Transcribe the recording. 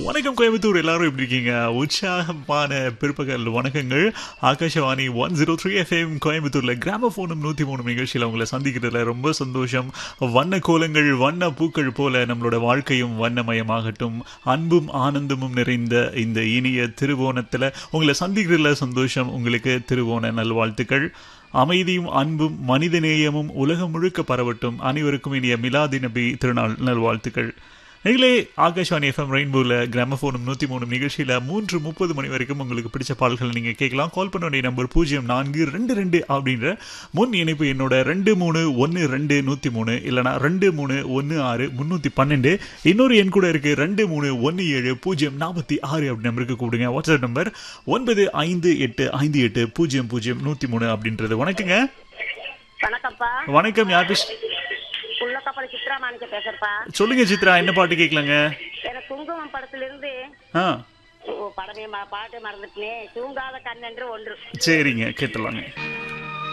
வணக்கம் கோயம்புத்தூர் எல்லாரும் எப்படி இருக்கீங்க உற்சாகமான பிற்பகல் வணக்கங்கள் Akashvani one zero three FM கோயம்புத்தூர்ல கிராம போனும் நூத்தி மூணு நிகழ்ச்சியில் உங்களை சந்திக்கிறதுல ரொம்ப சந்தோஷம் வண்ண கோலங்கள் வண்ண பூக்கள் போல நம்மளோட வாழ்க்கையும் வண்ணமயமாகட்டும் அன்பும் ஆனந்தமும் நிறைந்த இந்த இனிய திருவோணத்துல உங்களை சந்திக்கிறதுல சந்தோஷம் உங்களுக்கு திருவோண நல்வாழ்த்துக்கள் அமைதியும் அன்பும் மனிதநேயமும் உலகம் முழுக்க பரவட்டும் அனைவருக்கும் இனிய மிலாதி நபி திருநாள் நல்வாழ்த்துக்கள் நீங்களே ஆகாஷ்வாணி எஃப்எம் ரெயின்போவில் கிராமஃபோனும் நூற்றி மூணு நிகழ்ச்சியில் மூன்று முப்பது மணி வரைக்கும் உங்களுக்கு பிடிச்ச பாடல்கள் நீங்கள் கேட்கலாம் கால் பண்ண வேண்டிய நம்பர் பூஜ்ஜியம் நான்கு ரெண்டு ரெண்டு அப்படின்ற முன் இணைப்பு என்னோட ரெண்டு மூணு ஒன்று ரெண்டு நூற்றி மூணு இல்லைனா ரெண்டு மூணு ஒன்று ஆறு முந்நூற்றி பன்னெண்டு இன்னொரு எண் கூட இருக்குது ரெண்டு மூணு ஒன்று ஏழு பூஜ்ஜியம் நாற்பத்தி ஆறு அப்படி நம்பருக்கு கூப்பிடுங்க வாட்ஸ்அப் நம்பர் ஒன்பது ஐந்து எட்டு ஐந்து எட்டு பூஜ்ஜியம் பூஜ்ஜியம் நூற்றி மூணு அப்படின்றது வணக்கங்க வணக்கம்ப்பா வணக்கம் யார் பேச உள்ளக்கப்பட சித்ரா மாணிக்க பேசுறப்பா சொல்லுங்க சித்ரா என்ன பாட்டு கேட்கலாங்க எனக்கு குங்குமம் படத்துல இருந்து ஆ ஓ, படமே ம- பாட்டு மறந்துட்டேனே தூங்காத கண்ணென்று ஒன்று சரிங்க கேட்டலாங்க